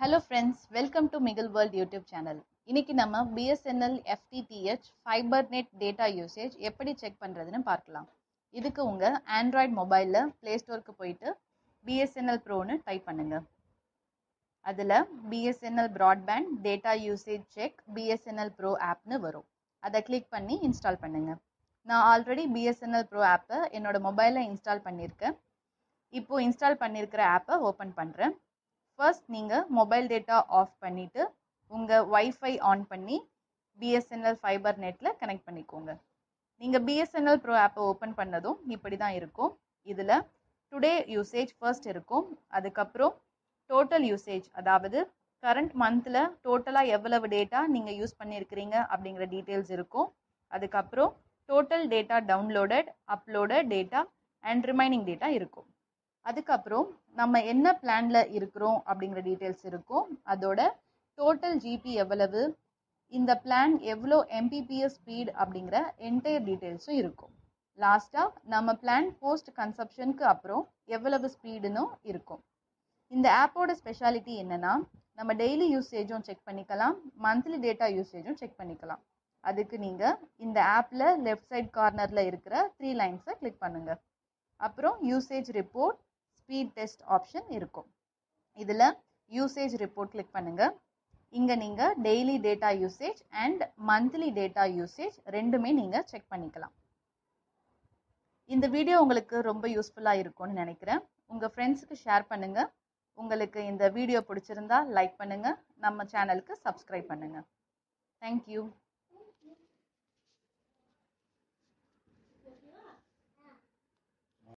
hello friends welcome to Mikhil world YouTube channel இன்னைக்கு நம்ம BSNL FTTH fibre net data usage எப்படி check பண்ணுறதுன்னு பார்க்கலாம் இதுக்கு உங்கள் ஆண்ட்ராய்ட் மொபைலில் ப்ளே ஸ்டோருக்கு போயிட்டு பிஎஸ்என்எல் ப்ரோன்னு டைப் பண்ணுங்க அதில் BSNL broadband data usage check BSNL bro ஆப்னு வரும் அதை கிளிக் பண்ணி இன்ஸ்டால் பண்ணுங்க நான் ஆல்ரெடி பிஎஸ்என்எல் ப்ரோ ஆப்பை என்னோட மொபைலில் இன்ஸ்டால் பண்ணியிருக்கேன் இப்போ இன்ஸ்டால் பண்ணியிருக்கிற ஆப்பை ஓப்பன் பண்ணுறேன் ஃபர்ஸ்ட் நீங்கள் மொபைல் டேட்டா ஆஃப் பண்ணிவிட்டு உங்கள் ஒய்ஃபை ஆன் பண்ணி பிஎஸ்என்எல் ஃபைபர் நெட்டில் கனெக்ட் பண்ணிக்கோங்க நீங்கள் பிஎஸ்என்எல் ப்ரோ ஆப்பை ஓப்பன் பண்ணதும் இப்படி தான் இருக்கும் இதில் டுடே யூசேஜ் ஃபர்ஸ்ட் இருக்கும் அதுக்கப்புறம் டோட்டல் யூசேஜ் அதாவது கரண்ட் மந்தில் டோட்டலாக எவ்வளவு டேட்டா நீங்கள் யூஸ் பண்ணியிருக்கிறீங்க அப்படிங்கிற டீட்டெயில்ஸ் இருக்கும் அதுக்கப்புறம் total data downloaded uploaded data and remaining data இருக்கும் அதுக்கப்புறம் நம்ம என்ன பிளான்ல இருக்கிறோம் அப்படிங்கிற டீட்டெயில்ஸ் இருக்கும் அதோட டோட்டல் ஜிபி எவ்வளவு இந்த பிளான் எவ்வளோ எம்பிபிஎஸ் ஸ்பீட் அப்படிங்கிற என்டையர் டீட்டெயில்ஸும் இருக்கும் லாஸ்ட்டாக நம்ம பிளான் போஸ்ட் கன்சப்ஷனுக்கு அப்புறம் எவ்வளவு ஸ்பீடுன்னு இருக்கும் இந்த ஆப்போட ஸ்பெஷாலிட்டி என்னன்னா நம்ம டெய்லி யூசேஜும் செக் பண்ணிக்கலாம் மந்த்லி டேட்டா யூசேஜும் செக் பண்ணிக்கலாம் அதுக்கு நீங்கள் இந்த ஆப்பில் லெஃப்ட் சைட் கார்னரில் இருக்கிற த்ரீ லைன்ஸை கிளிக் பண்ணுங்கள் அப்புறம் usage report speed test option இருக்கும் இதில் யூசேஜ் ரிப்போர்ட் கிளிக் பண்ணுங்கள் இங்கே நீங்கள் daily data usage and monthly data usage ரெண்டுமே நீங்கள் செக் பண்ணிக்கலாம் இந்த வீடியோ உங்களுக்கு ரொம்ப யூஸ்ஃபுல்லாக இருக்கும்னு நினைக்கிறேன் உங்கள் ஃப்ரெண்ட்ஸுக்கு ஷேர் பண்ணுங்கள் உங்களுக்கு இந்த வீடியோ பிடிச்சிருந்தா லைக் பண்ணுங்கள் நம்ம சேனலுக்கு சப்ஸ்கிரைப் பண்ணுங்கள் தேங்க்யூ